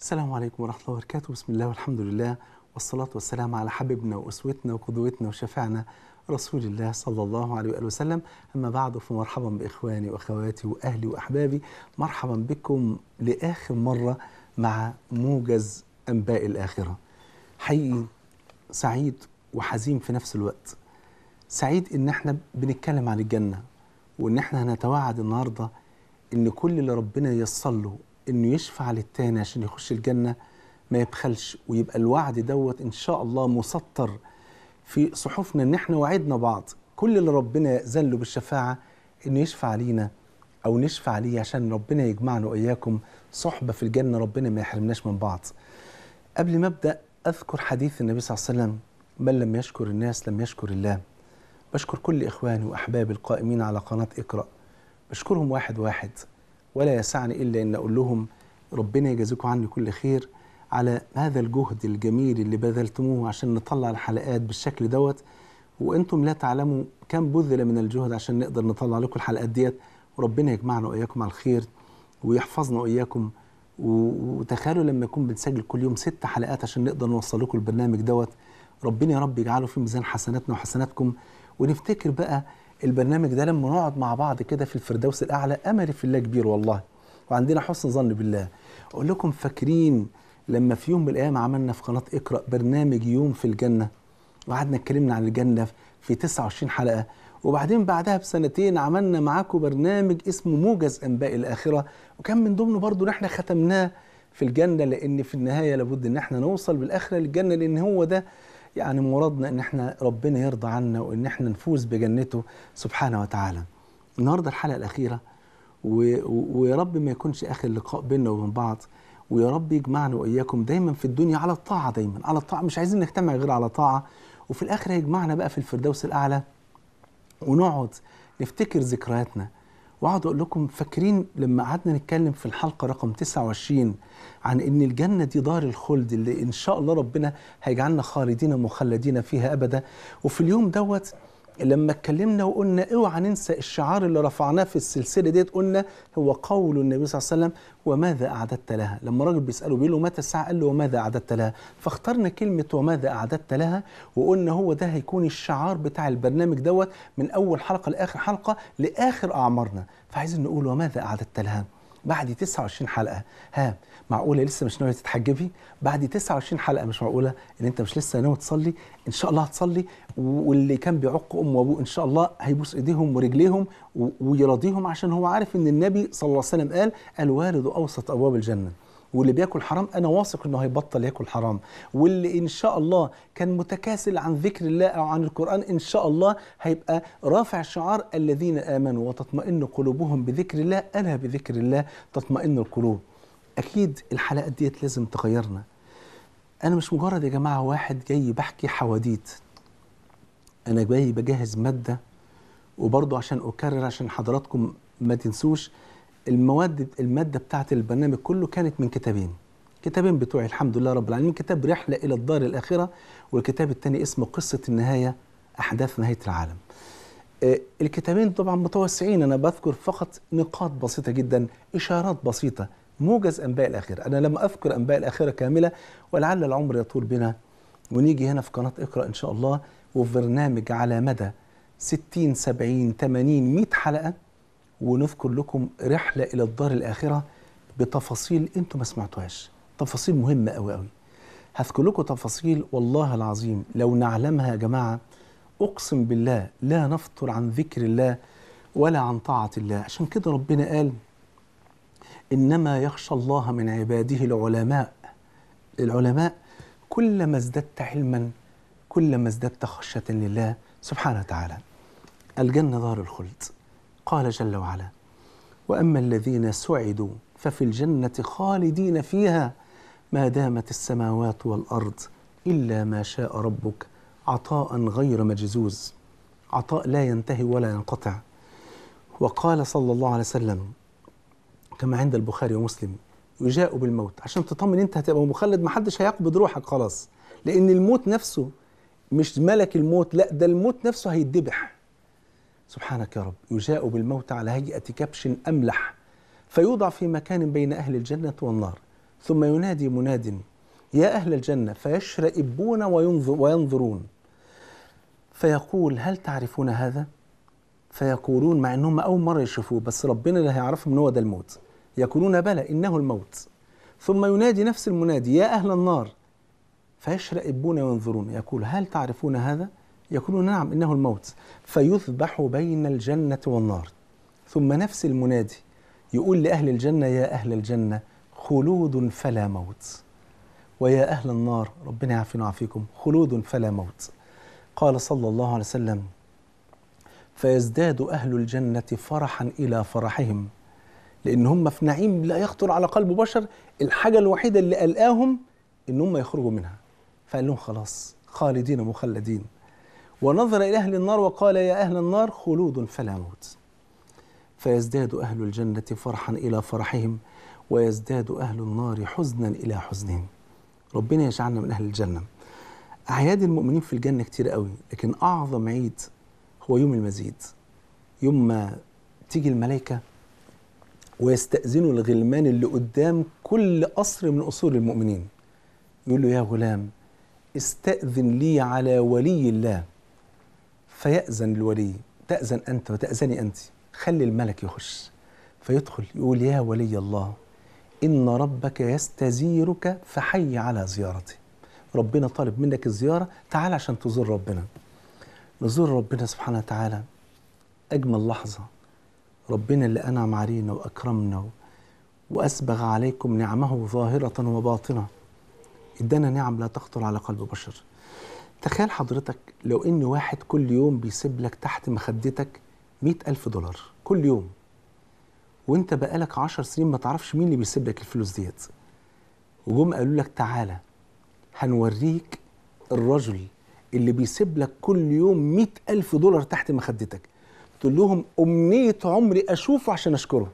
السلام عليكم ورحمة الله وبركاته بسم الله والحمد لله والصلاة والسلام على حبيبنا وأسوتنا وقدوتنا وشفعنا رسول الله صلى الله عليه وآله وسلم أما بعد فمرحبا بإخواني وأخواتي وأهلي وأحبابي مرحبا بكم لآخر مرة مع موجز أنباء الآخرة حقيقي سعيد وحزين في نفس الوقت سعيد إن احنا بنتكلم عن الجنة وإن احنا هنتوعد النهاردة إن كل اللي ربنا ييسر له إنه يشفع للتاني عشان يخش الجنة ما يبخلش ويبقى الوعد دوت إن شاء الله مسطر في صحفنا إن احنا وعدنا بعض كل اللي ربنا يأذن له بالشفاعة إنه يشفع لينا أو نشفع ليه عشان ربنا يجمعنا وإياكم صحبة في الجنة ربنا ما يحرمناش من بعض قبل ما أبدأ أذكر حديث النبي صلى الله عليه وسلم من لم يشكر الناس لم يشكر الله بشكر كل إخواني وأحبابي القائمين على قناة اقرأ بشكرهم واحد واحد ولا يسعني إلا أن أقول لهم ربنا يجازيكم عني كل خير على هذا الجهد الجميل اللي بذلتموه عشان نطلع الحلقات بالشكل دوت وانتم لا تعلموا كم بذل من الجهد عشان نقدر نطلع لكم الحلقات ديت وربنا يجمعنا واياكم على الخير ويحفظنا واياكم و- وتخيلوا لما يكون بنسجل كل يوم ست حلقات عشان نقدر نوصل لكم البرنامج دوت ربنا يا رب يجعله في ميزان حسناتنا وحسناتكم ونفتكر بقى البرنامج ده لما نقعد مع بعض كده في الفردوس الاعلى املي في الله كبير والله وعندنا حسن ظن بالله اقول لكم فاكرين لما في يوم من الايام عملنا في قناه اقرا برنامج يوم في الجنه وقعدنا اتكلمنا عن الجنه في 29 حلقه وبعدين بعدها بسنتين عملنا معاكم برنامج اسمه موجز انباء الاخره وكان من ضمنه برضه ان احنا ختمناه في الجنه لان في النهايه لابد ان احنا نوصل بالاخره للجنه لان هو ده يعني مرادنا ان احنا ربنا يرضى عنا وان احنا نفوز بجنته سبحانه وتعالى. النهارده الحلقه الاخيره و... و... ويا رب ما يكونش اخر لقاء بيننا وبين بعض ويا رب يجمعنا واياكم دايما في الدنيا على الطاعه دايما على الطاعه مش عايزين نجتمع غير على طاعه وفي الاخر هيجمعنا بقى في الفردوس الاعلى ونقعد نفتكر ذكرياتنا واقعد اقول لكم فاكرين لما قعدنا نتكلم في الحلقه رقم 29 عن ان الجنه دي دار الخلد اللي ان شاء الله ربنا هيجعلنا خالدين مخلدين فيها ابدا وفي اليوم دوت لما اتكلمنا وقلنا اوعى ننسى الشعار اللي رفعناه في السلسله ديت قلنا هو قول النبي صلى الله عليه وسلم وماذا اعددت لها لما راجل بيساله بيقول له متى الساعه قال له وماذا اعددت لها فاخترنا كلمه وماذا اعددت لها وقلنا هو ده هيكون الشعار بتاع البرنامج دوت من اول حلقه لاخر حلقه لاخر اعمارنا فعايزين نقول وماذا اعددت لها بعد 29 حلقه ها معقوله لسه مش ناويه تتحجبي بعد 29 حلقه مش معقوله ان انت مش لسه ناوي تصلي ان شاء الله هتصلي واللي كان بيعق امه وابوه ان شاء الله هيبوس ايديهم ورجليهم و- ويراضيهم عشان هو عارف ان النبي صلى الله عليه وسلم قال الوالد اوسط ابواب الجنه واللي بياكل حرام انا واثق انه هيبطل ياكل حرام واللي ان شاء الله كان متكاسل عن ذكر الله او عن القران ان شاء الله هيبقى رافع شعار الذين امنوا وتطمئن قلوبهم بذكر الله الا بذكر الله تطمئن القلوب اكيد الحلقات ديت لازم تغيرنا انا مش مجرد يا جماعه واحد جاي بحكي حواديت انا جاي بجهز ماده وبرضه عشان اكرر عشان حضراتكم ما تنسوش المواد الماده بتاعت البرنامج كله كانت من كتابين كتابين بتوعي الحمد لله رب العالمين كتاب رحله الى الدار الاخره والكتاب الثاني اسمه قصه النهايه احداث نهايه العالم آه، الكتابين طبعا متوسعين انا بذكر فقط نقاط بسيطه جدا اشارات بسيطه موجز انباء الاخره انا لما اذكر انباء الاخره كامله ولعل العمر يطول بنا ونيجي هنا في قناه اقرا ان شاء الله وفي برنامج على مدى 60 70 80 100 حلقه ونذكر لكم رحله الى الدار الاخره بتفاصيل انتم ما سمعتوهاش تفاصيل مهمه قوي قوي هذكر لكم تفاصيل والله العظيم لو نعلمها يا جماعه اقسم بالله لا نفطر عن ذكر الله ولا عن طاعه الله عشان كده ربنا قال انما يخشى الله من عباده العلماء العلماء كلما ازددت علما كلما ازددت خشيه لله سبحانه وتعالى الجنه دار الخلد قال جل وعلا واما الذين سعدوا ففي الجنه خالدين فيها ما دامت السماوات والارض الا ما شاء ربك عطاء غير مجزوز عطاء لا ينتهي ولا ينقطع وقال صلى الله عليه وسلم كما عند البخاري ومسلم يجاء بالموت عشان تطمن انت هتبقى مخلد محدش هيقبض روحك خلاص لان الموت نفسه مش ملك الموت لا ده الموت نفسه هيتذبح سبحانك يا رب يجاء بالموت على هيئة كبش أملح فيوضع في مكان بين أهل الجنة والنار ثم ينادي مناد يا أهل الجنة فيشرئبون وينظر وينظرون فيقول هل تعرفون هذا؟ فيقولون مع انهم اول مره يشوفوه بس ربنا اللي هيعرفهم ان هو ده الموت يقولون بلى انه الموت ثم ينادي نفس المنادي يا اهل النار فيشرئبون وينظرون يقول هل تعرفون هذا؟ يقولون نعم انه الموت فيذبح بين الجنه والنار ثم نفس المنادي يقول لاهل الجنه يا اهل الجنه خلود فلا موت ويا اهل النار ربنا يعافينا ويعافيكم خلود فلا موت قال صلى الله عليه وسلم فيزداد أهل الجنة فرحا إلى فرحهم لأن هم في نعيم لا يخطر على قلب بشر الحاجة الوحيدة اللي قلقاهم إن هم يخرجوا منها فقال لهم خلاص خالدين مخلدين ونظر إلى أهل النار وقال يا أهل النار خلود فلا موت فيزداد أهل الجنة فرحا إلى فرحهم ويزداد أهل النار حزنا إلى حزنهم ربنا يجعلنا من أهل الجنة أعياد المؤمنين في الجنة كتير قوي لكن أعظم عيد هو يوم المزيد يوم ما تيجي الملائكة ويستأذنوا الغلمان اللي قدام كل قصر من قصور المؤمنين يقول له يا غلام استأذن لي على ولي الله فيأذن الولي تأذن أنت وتأذني أنت خلي الملك يخش فيدخل يقول يا ولي الله إن ربك يستزيرك فحي على زيارته ربنا طالب منك الزيارة تعال عشان تزور ربنا نزور ربنا سبحانه وتعالى أجمل لحظة ربنا اللي أنعم علينا وأكرمنا وأسبغ عليكم نعمه ظاهرة وباطنة إدانا نعم لا تخطر على قلب بشر تخيل حضرتك لو إن واحد كل يوم بيسيب لك تحت مخدتك مئة ألف دولار كل يوم وانت بقالك عشر سنين ما تعرفش مين اللي بيسيب لك الفلوس ديت وجم قالوا لك تعالى هنوريك الرجل اللي بيسيب لك كل يوم مئة ألف دولار تحت مخدتك تقول لهم أمنية عمري أشوفه عشان أشكره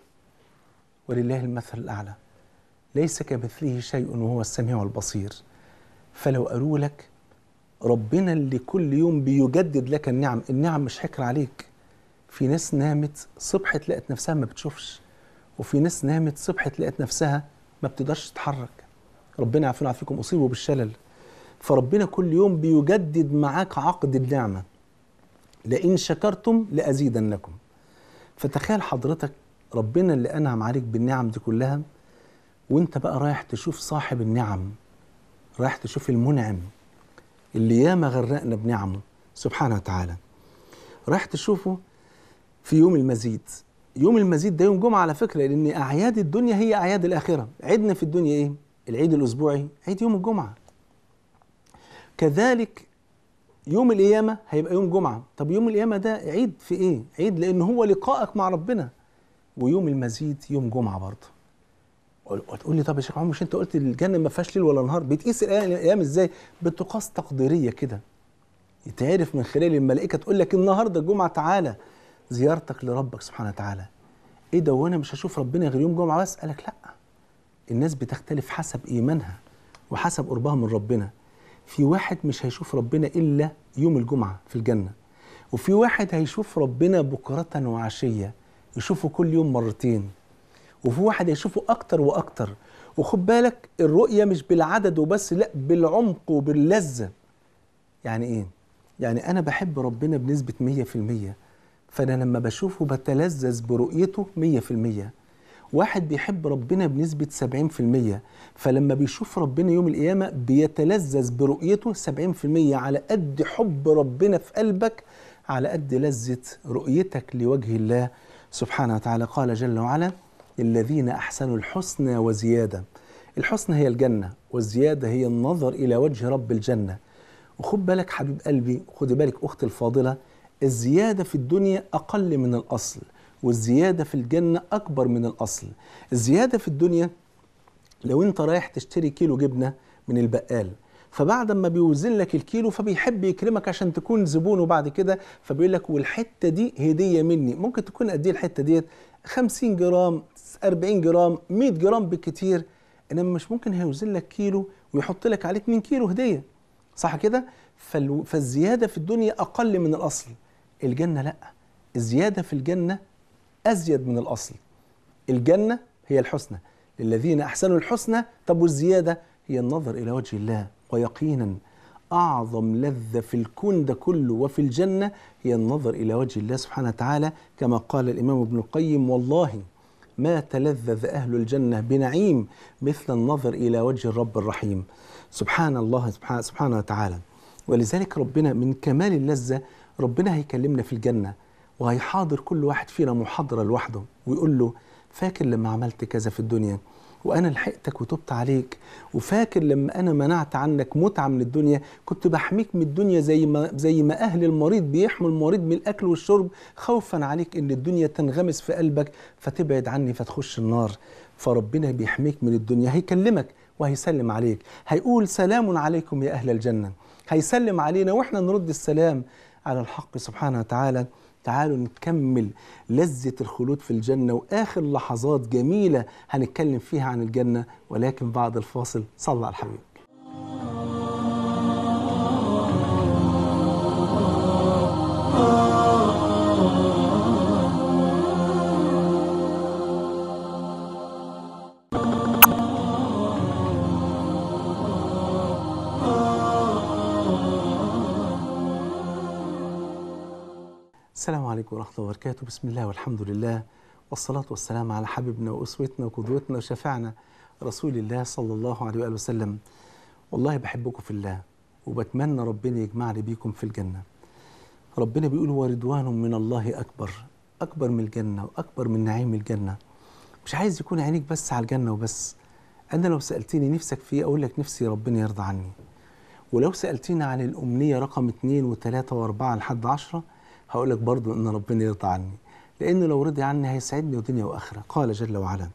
ولله المثل الأعلى ليس كمثله شيء وهو السميع البصير فلو قالوا لك ربنا اللي كل يوم بيجدد لك النعم النعم مش حكر عليك في ناس نامت صبحت لقت نفسها ما بتشوفش وفي ناس نامت صبحت لقت نفسها ما بتقدرش تتحرك ربنا يعافينا ويعافيكم اصيبوا بالشلل فربنا كل يوم بيجدد معاك عقد النعمه لئن شكرتم لازيدنكم فتخيل حضرتك ربنا اللي انعم عليك بالنعم دي كلها وانت بقى رايح تشوف صاحب النعم رايح تشوف المنعم اللي ياما غرقنا بنعمه سبحانه وتعالى رايح تشوفه في يوم المزيد يوم المزيد ده يوم جمعة على فكرة لأن أعياد الدنيا هي أعياد الآخرة عيدنا في الدنيا إيه؟ العيد الأسبوعي عيد يوم الجمعة كذلك يوم القيامة هيبقى يوم جمعة طب يوم القيامة ده عيد في إيه؟ عيد لأن هو لقائك مع ربنا ويوم المزيد يوم جمعة برضه وتقول لي طب يا شيخ عمر مش انت قلت الجنه ما فيهاش ليل ولا نهار بتقيس الايام ازاي بتقاس تقديريه كده يتعرف من خلال الملائكه تقول لك النهارده الجمعه تعالى زيارتك لربك سبحانه وتعالى ايه ده وانا مش هشوف ربنا غير يوم جمعه بس قالك لا الناس بتختلف حسب ايمانها وحسب قربها من ربنا في واحد مش هيشوف ربنا الا يوم الجمعه في الجنه وفي واحد هيشوف ربنا بكره وعشيه يشوفه كل يوم مرتين وفي واحد هيشوفه اكتر واكتر وخد بالك الرؤيه مش بالعدد وبس لا بالعمق وباللذه يعني ايه يعني انا بحب ربنا بنسبه 100% فأنا لما بشوفه بتلذذ برؤيته مية في المية واحد بيحب ربنا بنسبة سبعين في المية فلما بيشوف ربنا يوم القيامة بيتلذذ برؤيته سبعين في المية على قد حب ربنا في قلبك على قد لذة رؤيتك لوجه الله سبحانه وتعالى قال جل وعلا الذين أحسنوا الحسنى وزيادة الحسنى هي الجنة والزيادة هي النظر إلى وجه رب الجنة وخد بالك حبيب قلبي خد بالك أختي الفاضلة الزيادة في الدنيا أقل من الأصل والزيادة في الجنة أكبر من الأصل الزيادة في الدنيا لو أنت رايح تشتري كيلو جبنة من البقال فبعد ما بيوزن لك الكيلو فبيحب يكرمك عشان تكون زبونه بعد كده فبيقول لك والحته دي هديه مني ممكن تكون قد ايه الحته ديت 50 جرام 40 جرام 100 جرام بالكتير انما مش ممكن هيوزن لك كيلو ويحط لك عليه 2 كيلو هديه صح كده فالزياده في الدنيا اقل من الاصل الجنة لا الزيادة في الجنة أزيد من الأصل الجنة هي الحسنى للذين أحسنوا الحسنى طب والزيادة هي النظر إلى وجه الله ويقينا أعظم لذة في الكون ده كله وفي الجنة هي النظر إلى وجه الله سبحانه وتعالى كما قال الإمام ابن القيم والله ما تلذذ أهل الجنة بنعيم مثل النظر إلى وجه الرب الرحيم سبحان الله سبحانه, سبحانه وتعالى ولذلك ربنا من كمال اللذة ربنا هيكلمنا في الجنة وهيحاضر كل واحد فينا محاضرة لوحده ويقول له فاكر لما عملت كذا في الدنيا وانا لحقتك وتبت عليك وفاكر لما انا منعت عنك متعه من الدنيا كنت بحميك من الدنيا زي ما زي ما اهل المريض بيحموا المريض من الاكل والشرب خوفا عليك ان الدنيا تنغمس في قلبك فتبعد عني فتخش النار فربنا بيحميك من الدنيا هيكلمك وهيسلم عليك هيقول سلام عليكم يا اهل الجنه هيسلم علينا واحنا نرد السلام على الحق سبحانه وتعالى تعالوا نكمل لذة الخلود في الجنة وآخر لحظات جميلة هنتكلم فيها عن الجنة ولكن بعد الفاصل صلى على الحبيب السلام عليكم ورحمة الله وبركاته بسم الله والحمد لله والصلاة والسلام على حبيبنا وأسوتنا وقدوتنا وشفعنا رسول الله صلى الله عليه وآله وسلم والله بحبكم في الله وبتمنى ربنا يجمعني بيكم في الجنة ربنا بيقول ورضوان من الله أكبر أكبر من الجنة وأكبر من نعيم الجنة مش عايز يكون عينيك بس على الجنة وبس أنا لو سألتني نفسك في إيه أقول لك نفسي ربنا يرضى عني ولو سألتني عن الأمنية رقم اتنين وتلاتة وأربعة لحد عشرة هقول لك برضو ان ربنا يرضى عني لانه لو رضي عني هيسعدني ودنيا واخره قال جل وعلا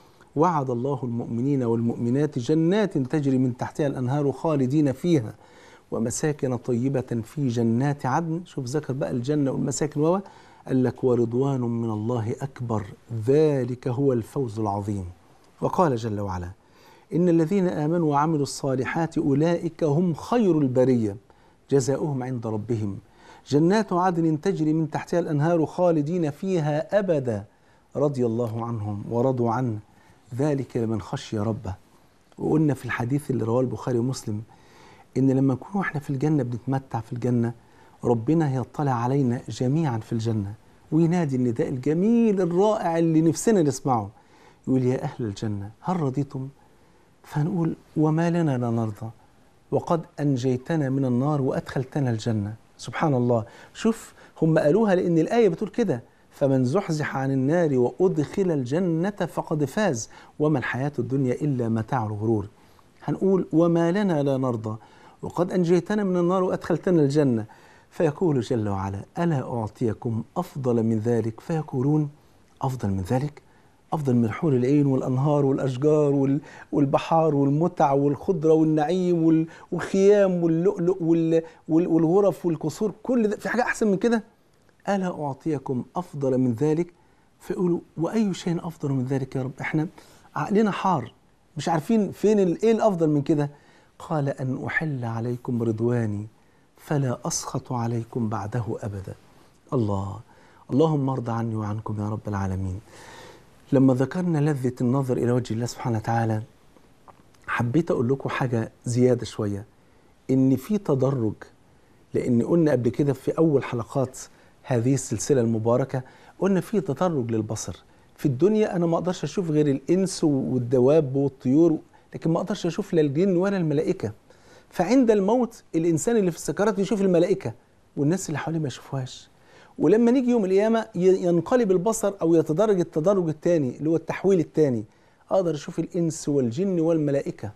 وعد الله المؤمنين والمؤمنات جنات تجري من تحتها الانهار خالدين فيها ومساكن طيبة في جنات عدن شوف ذكر بقى الجنة والمساكن و قال لك ورضوان من الله أكبر ذلك هو الفوز العظيم وقال جل وعلا إن الذين آمنوا وعملوا الصالحات أولئك هم خير البرية جزاؤهم عند ربهم جنات عدن تجري من تحتها الانهار خالدين فيها ابدا رضي الله عنهم ورضوا عنه ذلك لمن خشي ربه وقلنا في الحديث اللي رواه البخاري ومسلم ان لما نكون احنا في الجنه بنتمتع في الجنه ربنا يطلع علينا جميعا في الجنه وينادي النداء الجميل الرائع اللي نفسنا نسمعه يقول يا اهل الجنه هل رضيتم فنقول وما لنا لا نرضى وقد انجيتنا من النار وادخلتنا الجنه سبحان الله شوف هم قالوها لأن الآية بتقول كده فمن زحزح عن النار وأدخل الجنة فقد فاز وما الحياة الدنيا إلا متاع الغرور هنقول وما لنا لا نرضى وقد أنجيتنا من النار وأدخلتنا الجنة فيقول جل وعلا ألا أعطيكم أفضل من ذلك فيقولون أفضل من ذلك أفضل من حور العين والأنهار والأشجار وال- والبحار والمتع والخضرة والنعيم والخيام واللؤلؤ وال- وال- والغرف والقصور كل ده في حاجة أحسن من كده ألا أعطيكم أفضل من ذلك فيقولوا وأي شيء أفضل من ذلك يا رب إحنا عقلنا حار مش عارفين فين ال- إيه الأفضل من كده قال أن أحل عليكم رضواني فلا أسخط عليكم بعده أبدا الله اللهم ارضى عني وعنكم يا رب العالمين لما ذكرنا لذة النظر إلى وجه الله سبحانه وتعالى حبيت أقول لكم حاجة زيادة شوية إن في تدرج لأن قلنا قبل كده في أول حلقات هذه السلسلة المباركة قلنا في تدرج للبصر في الدنيا أنا ما أقدرش أشوف غير الإنس والدواب والطيور لكن ما أقدرش أشوف لا الجن ولا الملائكة فعند الموت الإنسان اللي في السكرات يشوف الملائكة والناس اللي حواليه ما يشوفوهاش ولما نيجي يوم القيامة ي- ينقلب البصر أو يتدرج التدرج الثاني اللي هو التحويل الثاني أقدر أشوف الإنس والجن والملائكة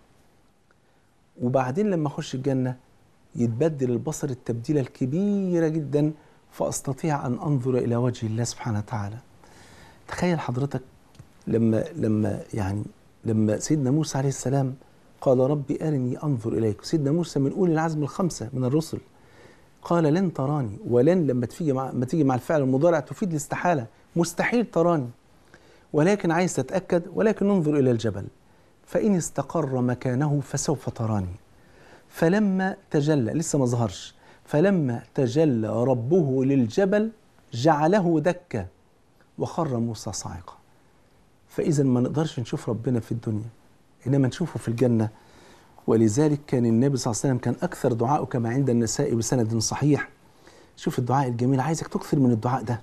وبعدين لما أخش الجنة يتبدل البصر التبديلة الكبيرة جدا فأستطيع أن أنظر إلى وجه الله سبحانه وتعالى تخيل حضرتك لما لما يعني لما سيدنا موسى عليه السلام قال ربي أرني أنظر إليك سيدنا موسى من أولي العزم الخمسة من الرسل قال لن تراني ولن لما تيجي مع ما تيجي مع الفعل المضارع تفيد الاستحالة مستحيل تراني ولكن عايز تتأكد ولكن انظر إلى الجبل فإن استقر مكانه فسوف تراني فلما تجلى لسه ما ظهرش فلما تجلى ربه للجبل جعله دكا وخر موسى صاعقا فإذا ما نقدرش نشوف ربنا في الدنيا إنما نشوفه في الجنة ولذلك كان النبي صلى الله عليه وسلم كان أكثر دعائه كما عند النساء بسند صحيح شوف الدعاء الجميل عايزك تكثر من الدعاء ده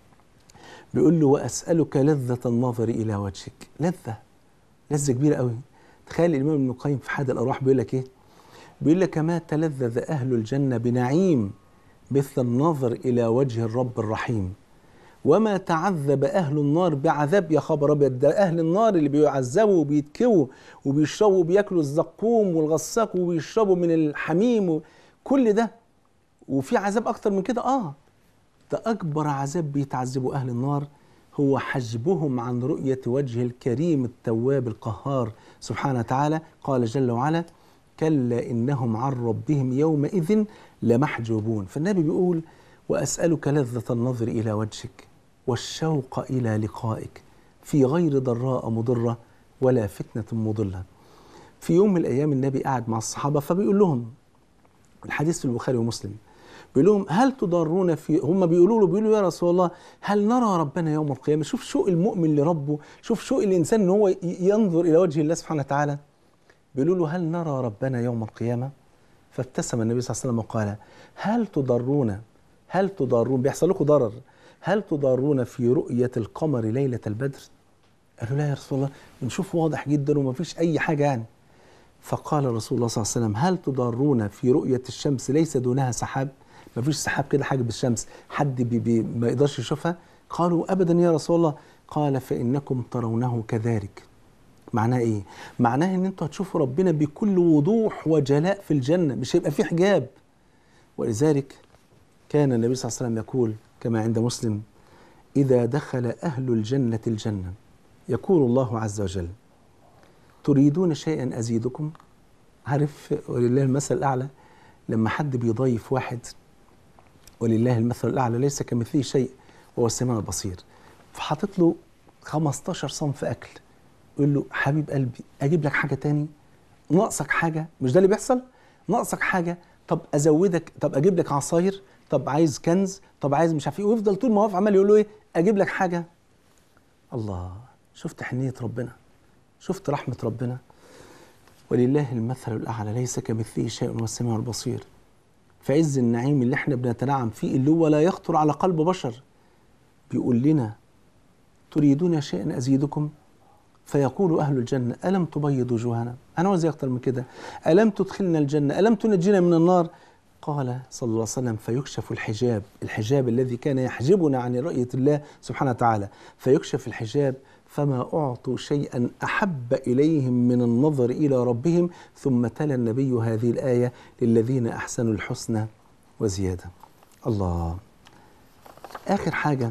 بيقول له وأسألك لذة النظر إلى وجهك لذة لذة كبيرة قوي تخيل الإمام ابن القيم في حاد الأرواح بيقول لك إيه بيقول لك ما تلذذ أهل الجنة بنعيم مثل النظر إلى وجه الرب الرحيم وما تعذب أهل النار بعذاب يا خبر أبيض ده أهل النار اللي بيعذبوا وبيتكووا وبيشربوا وبياكلوا الزقوم والغساق وبيشربوا من الحميم كل ده وفي عذاب أكتر من كده آه ده أكبر عذاب بيتعذبوا أهل النار هو حجبهم عن رؤية وجه الكريم التواب القهار سبحانه وتعالى قال جل وعلا كلا إنهم عن ربهم يومئذ لمحجوبون فالنبي بيقول وأسألك لذة النظر إلى وجهك والشوق إلى لقائك في غير ضراء مضرة ولا فتنة مضلة في يوم من الأيام النبي قاعد مع الصحابة فبيقول لهم الحديث في البخاري ومسلم بيقول لهم هل تضرون في هم بيقولوا له بيقولوا يا رسول الله هل نرى ربنا يوم القيامة شوف شوق المؤمن لربه شوف شوق الإنسان إن هو ينظر إلى وجه الله سبحانه وتعالى بيقولوا له هل نرى ربنا يوم القيامة فابتسم النبي صلى الله عليه وسلم وقال هل تضرون هل تضرون بيحصل لكم ضرر هل تضارون في رؤية القمر ليلة البدر؟ قالوا لا يا رسول الله بنشوف واضح جدا وما فيش أي حاجة يعني فقال رسول الله صلى الله عليه وسلم هل تضارون في رؤية الشمس ليس دونها سحاب؟ ما فيش سحاب كده حاجب الشمس حد بي بي ما يقدرش يشوفها؟ قالوا أبدا يا رسول الله قال فإنكم ترونه كذلك معناه ايه؟ معناه ان انتوا هتشوفوا ربنا بكل وضوح وجلاء في الجنه مش هيبقى في حجاب ولذلك كان النبي صلى الله عليه وسلم يقول كما عند مسلم إذا دخل أهل الجنة الجنة يقول الله عز وجل تريدون شيئا أزيدكم عارف ولله المثل الأعلى لما حد بيضيف واحد ولله المثل الأعلى ليس كمثله شيء وهو السميع البصير فحاطط له 15 صنف أكل يقول له حبيب قلبي أجيب لك حاجة تاني ناقصك حاجة مش ده اللي بيحصل ناقصك حاجة طب أزودك طب أجيب لك عصاير طب عايز كنز طب عايز مش عارف ايه ويفضل طول ما واقف عمال يقول له ايه اجيب لك حاجه الله شفت حنيه ربنا شفت رحمه ربنا ولله المثل الاعلى ليس كمثله شيء والسميع البصير فعز النعيم اللي احنا بنتنعم فيه اللي هو لا يخطر على قلب بشر بيقول لنا تريدون شيئا ازيدكم فيقول اهل الجنه الم تبيض وجوهنا انا عاوز اكتر من كده الم تدخلنا الجنه الم تنجينا من النار قال صلى الله عليه وسلم فيكشف الحجاب الحجاب الذي كان يحجبنا عن رؤية الله سبحانه وتعالى فيكشف الحجاب فما أعطوا شيئا أحب إليهم من النظر إلى ربهم ثم تلا النبي هذه الآية للذين أحسنوا الحسنى وزيادة الله آخر حاجة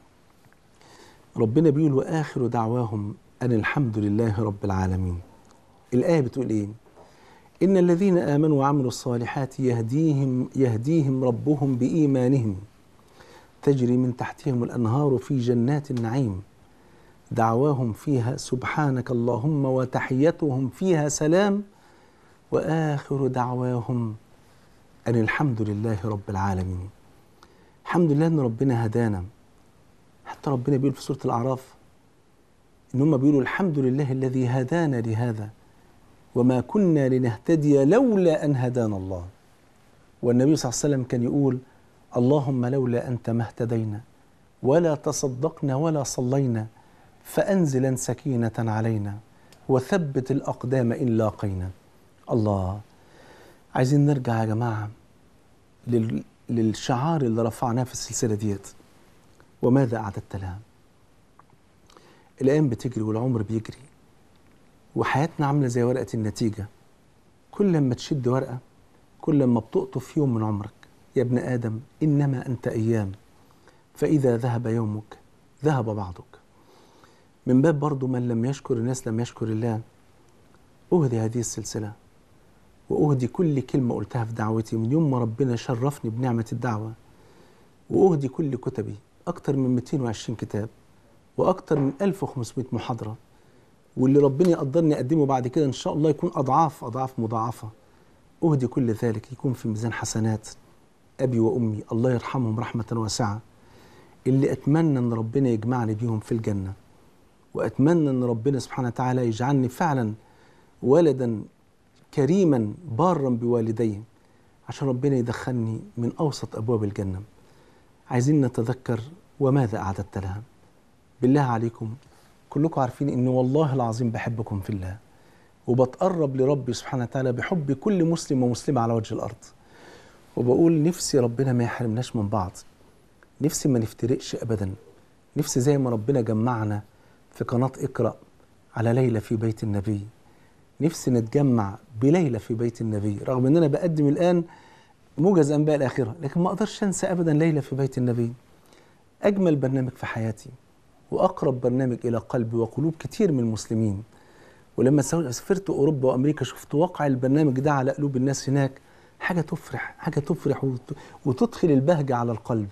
ربنا بيقول وآخر دعواهم أن الحمد لله رب العالمين الآية بتقول إيه إن الذين آمنوا وعملوا الصالحات يهديهم يهديهم ربهم بإيمانهم تجري من تحتهم الأنهار في جنات النعيم دعواهم فيها سبحانك اللهم وتحيتهم فيها سلام وآخر دعواهم أن الحمد لله رب العالمين الحمد لله أن ربنا هدانا حتى ربنا بيقول في سورة الأعراف إن هم بيقولوا الحمد لله الذي هدانا لهذا وما كنا لنهتدي لولا أن هدانا الله والنبي صلى الله عليه وسلم كان يقول اللهم لولا أنت ما اهتدينا ولا تصدقنا ولا صلينا فأنزلا سكينة علينا وثبت الأقدام إن لاقينا الله عايزين نرجع يا جماعة لل... للشعار اللي رفعناه في السلسلة ديت وماذا أعددت لها الأيام بتجري والعمر بيجري وحياتنا عاملة زي ورقة النتيجة كل ما تشد ورقة كل ما بتقطف يوم من عمرك يا ابن آدم إنما أنت أيام فإذا ذهب يومك ذهب بعضك من باب برضو من لم يشكر الناس لم يشكر الله أهدي هذه السلسلة وأهدي كل كلمة قلتها في دعوتي من يوم ما ربنا شرفني بنعمة الدعوة وأهدي كل كتبي أكتر من 220 كتاب وأكتر من 1500 محاضرة واللي ربنا يقدرني أقدمه بعد كده إن شاء الله يكون أضعاف أضعاف مضاعفة أهدي كل ذلك يكون في ميزان حسنات أبي وأمي الله يرحمهم رحمة واسعة اللي أتمنى أن ربنا يجمعني بيهم في الجنة وأتمنى أن ربنا سبحانه وتعالى يجعلني فعلا ولدا كريما بارا بوالديه عشان ربنا يدخلني من أوسط أبواب الجنة عايزين نتذكر وماذا أعددت لها بالله عليكم كلكم عارفين أن والله العظيم بحبكم في الله وبتقرب لربي سبحانه وتعالى بحب كل مسلم ومسلمة على وجه الأرض وبقول نفسي ربنا ما يحرمناش من بعض نفسي ما نفترقش أبدا نفسي زي ما ربنا جمعنا في قناة اقرأ على ليلة في بيت النبي نفسي نتجمع بليلة في بيت النبي رغم ان انا بقدم الان موجز انباء الاخره لكن ما اقدرش انسى ابدا ليلة في بيت النبي اجمل برنامج في حياتي واقرب برنامج الى قلبي وقلوب كتير من المسلمين ولما سافرت اوروبا وامريكا شفت واقع البرنامج ده على قلوب الناس هناك حاجه تفرح حاجه تفرح وتدخل البهجه على القلب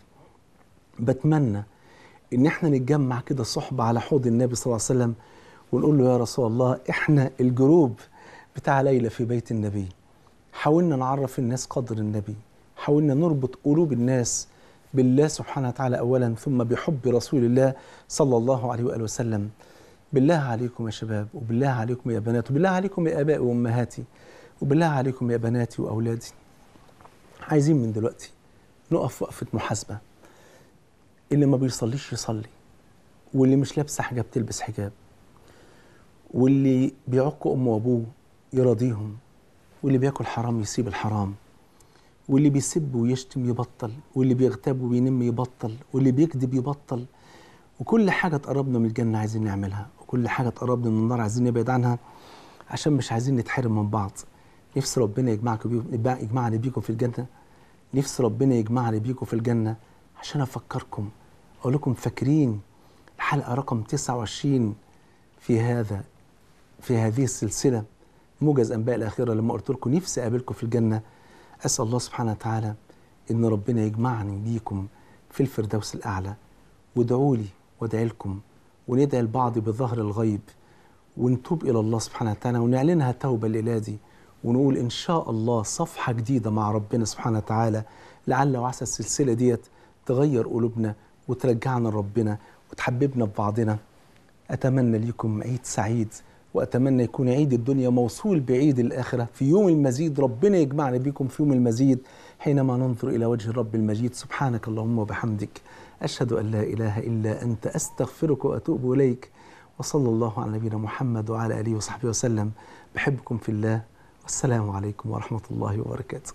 بتمنى ان احنا نتجمع كده صحبه على حوض النبي صلى الله عليه وسلم ونقول له يا رسول الله احنا الجروب بتاع ليلى في بيت النبي حاولنا نعرف الناس قدر النبي حاولنا نربط قلوب الناس بالله سبحانه وتعالى اولا ثم بحب رسول الله صلى الله عليه واله وسلم بالله عليكم يا شباب وبالله عليكم يا بنات وبالله عليكم يا ابائي وامهاتي وبالله عليكم يا بناتي واولادي عايزين من دلوقتي نقف وقفه محاسبه اللي ما بيصليش يصلي واللي مش لابسه حجاب تلبس حجاب واللي بيعق امه وابوه يراضيهم واللي بياكل حرام يسيب الحرام واللي بيسب ويشتم يبطل واللي بيغتاب وبينم يبطل واللي بيكذب يبطل وكل حاجه تقربنا من الجنه عايزين نعملها وكل حاجه تقربنا من النار عايزين نبعد عنها عشان مش عايزين نتحرم من بعض نفسي ربنا يجمعكم يجمعني بيكم في الجنه نفسي ربنا يجمعني بيكم في الجنه عشان افكركم اقول لكم فاكرين الحلقه رقم 29 في هذا في هذه السلسله موجز انباء الاخره لما قلت لكم نفسي اقابلكم في الجنه اسال الله سبحانه وتعالى ان ربنا يجمعني بيكم في الفردوس الاعلى وادعوا لي وادعي لكم وندعي البعض بظهر الغيب ونتوب الى الله سبحانه وتعالى ونعلنها توبه الليله دي ونقول ان شاء الله صفحه جديده مع ربنا سبحانه وتعالى لعل وعسى السلسله ديت تغير قلوبنا وترجعنا لربنا وتحببنا ببعضنا اتمنى لكم عيد سعيد واتمنى يكون عيد الدنيا موصول بعيد الاخره في يوم المزيد ربنا يجمعنا بكم في يوم المزيد حينما ننظر الى وجه الرب المجيد سبحانك اللهم وبحمدك اشهد ان لا اله الا انت استغفرك واتوب اليك وصلى الله على نبينا محمد وعلى اله وصحبه وسلم بحبكم في الله والسلام عليكم ورحمه الله وبركاته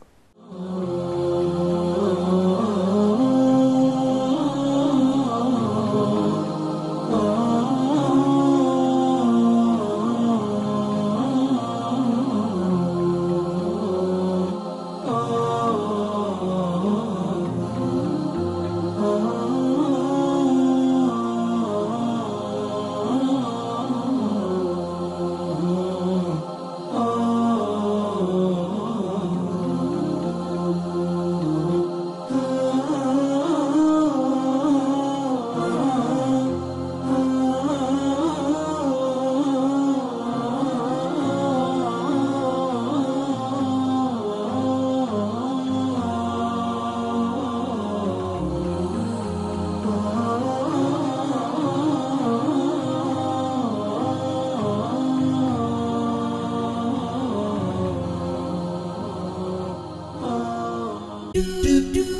do do